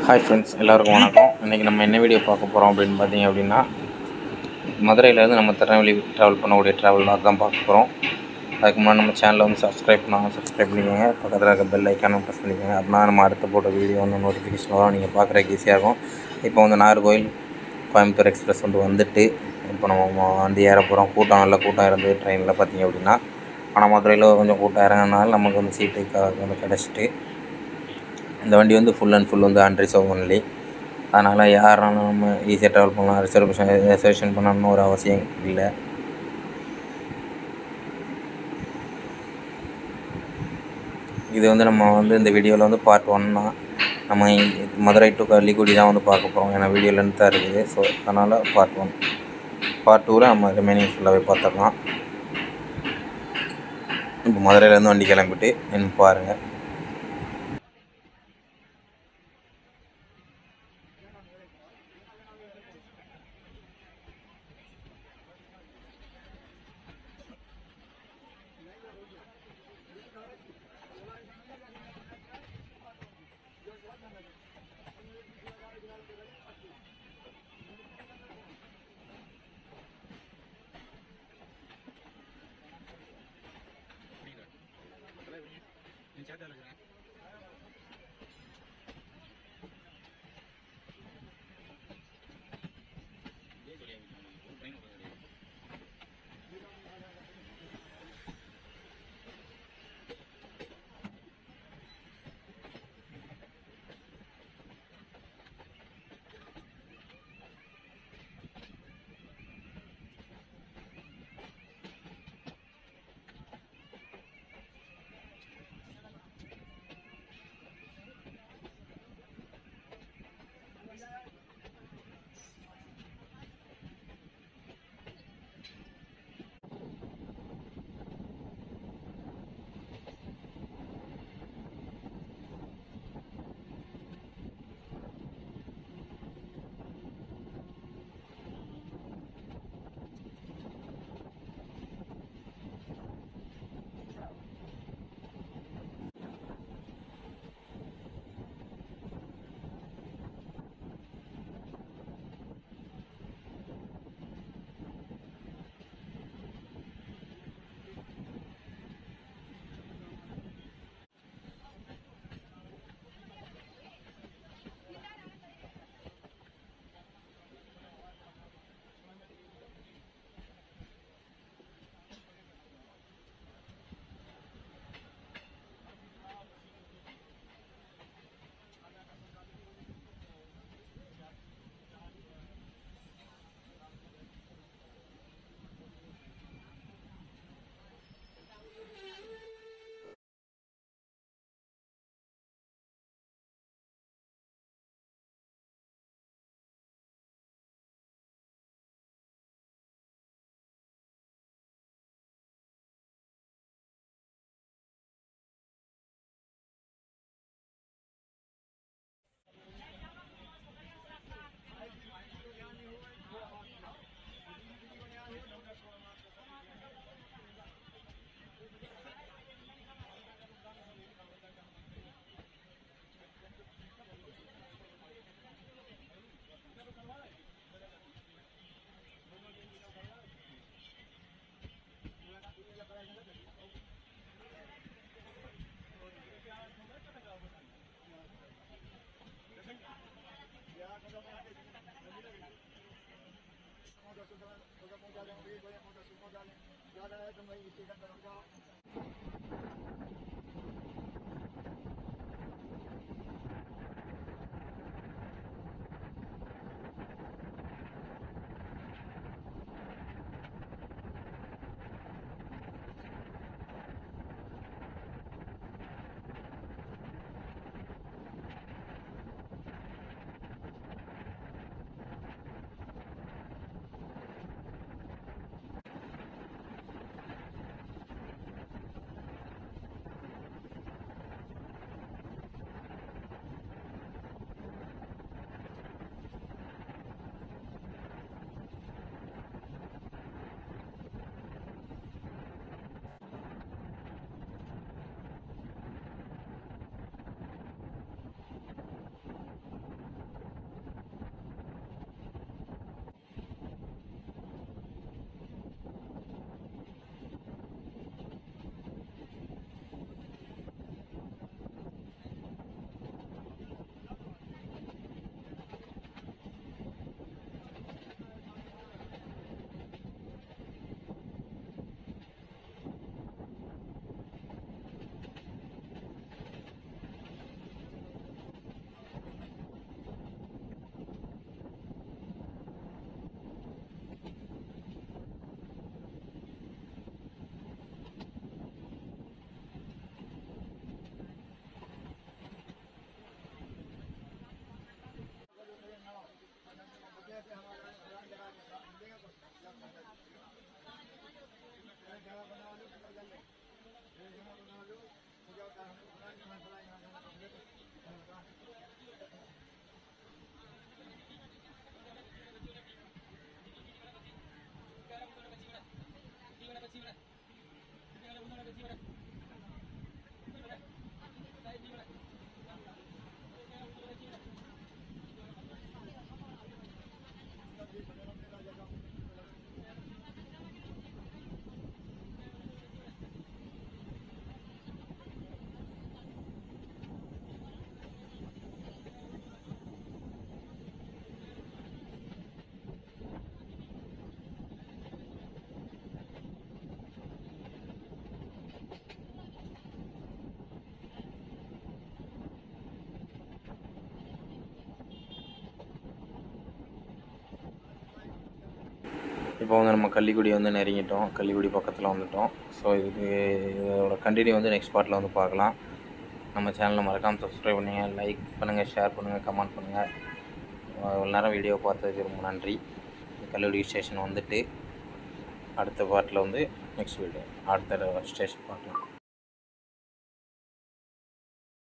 hi friends எல்லாருக்கும் வணக்கம் இன்றைக்கி நம்ம என்ன வீடியோ பார்க்க போகிறோம் அப்படின்னு பார்த்தீங்க அப்படின்னா மதுரையிலேருந்து நம்ம திருநெல்வேலி ட்ராவல் பண்ணக்கூடிய ட்ராவல் லாக் தான் பார்க்க போகிறோம் அதுக்கு முன்னாடி நம்ம சேனலை வந்து சப்ஸ்கிரைப் பண்ணாமல் சப்ஸ்கிரைப் பண்ணிக்கோங்க பக்கத்தில் இருக்க பெல் ஐக்கானும் ப்ரெஸ் பண்ணிக்கோங்க அப்படின்னா நம்ம அடுத்த போட்ட வீடியோ வந்து நோட்டிஃபிகேஷன் வரும் நீங்கள் பார்க்குறதுக்கு ஈஸியாக இருக்கும் இப்போ வந்து நாகர்கோவில் கோயம்புத்தூர் எக்ஸ்பிரஸ் வந்து வந்துட்டு இப்போ நம்ம வந்து ஏற போகிறோம் கூட்டம் நல்ல கூட்டம் இருந்து ட்ரெயினில் பார்த்தீங்க அப்படின்னா ஆனால் மதுரையில் கொஞ்சம் கூட்டம் இறங்கினால நமக்கு வந்து சீட்டு க- வந்து கிடச்சிட்டு இந்த வண்டி வந்து ஃபுல் அண்ட் ஃபுல் வந்து அன்ரிசர்வ் ஒன்லி அதனால் யாருனாலும் நம்ம ஈஸியாக ட்ராவல் பண்ணலாம் ரிசர்வேஷன் ரிசர்வேஷன் பண்ணணும்னு ஒரு அவசியம் இல்லை இது வந்து நம்ம வந்து இந்த வீடியோவில் வந்து பார்ட் ஒன்னா நம்ம இ- மதுரை டு கள்ளிக்குடி தான் வந்து பார்க்க போகிறோம் ஏன்னா வீடியோ லென்த்தாக இருக்குது ஸோ அதனால் பார்ட் ஒன் பார்ட் டூவில் நம்ம ரிமைனிங் ஃபுல்லாகவே பார்த்துக்கலாம் இப்போ மதுரையிலேருந்து வண்டி கிளம்பிட்டு என்ன பாருங்கள் இப்போ வந்து நம்ம கள்ளிக்குடி வந்து நெருங்கிட்டோம் கள்ளிக்குடி பக்கத்தில் வந்துட்டோம் ஸோ இதுக்கு இதோட கண்டினியூ வந்து நெக்ஸ்ட் பார்ட்டில் வந்து பார்க்கலாம் நம்ம சேனலை மறக்காமல் சப்ஸ்கிரைப் பண்ணுங்க லைக் பண்ணுங்கள் ஷேர் பண்ணுங்கள் கமெண்ட் பண்ணுங்கள் இவ்வளோ நேரம் வீடியோ பார்த்ததுக்கு ரொம்ப நன்றி கல்லூரி ஸ்டேஷன் வந்துட்டு அடுத்த பார்ட்டில் வந்து நெக்ஸ்ட் வீடியோ அடுத்த ஸ்டேஷன் பார்க்கலாம்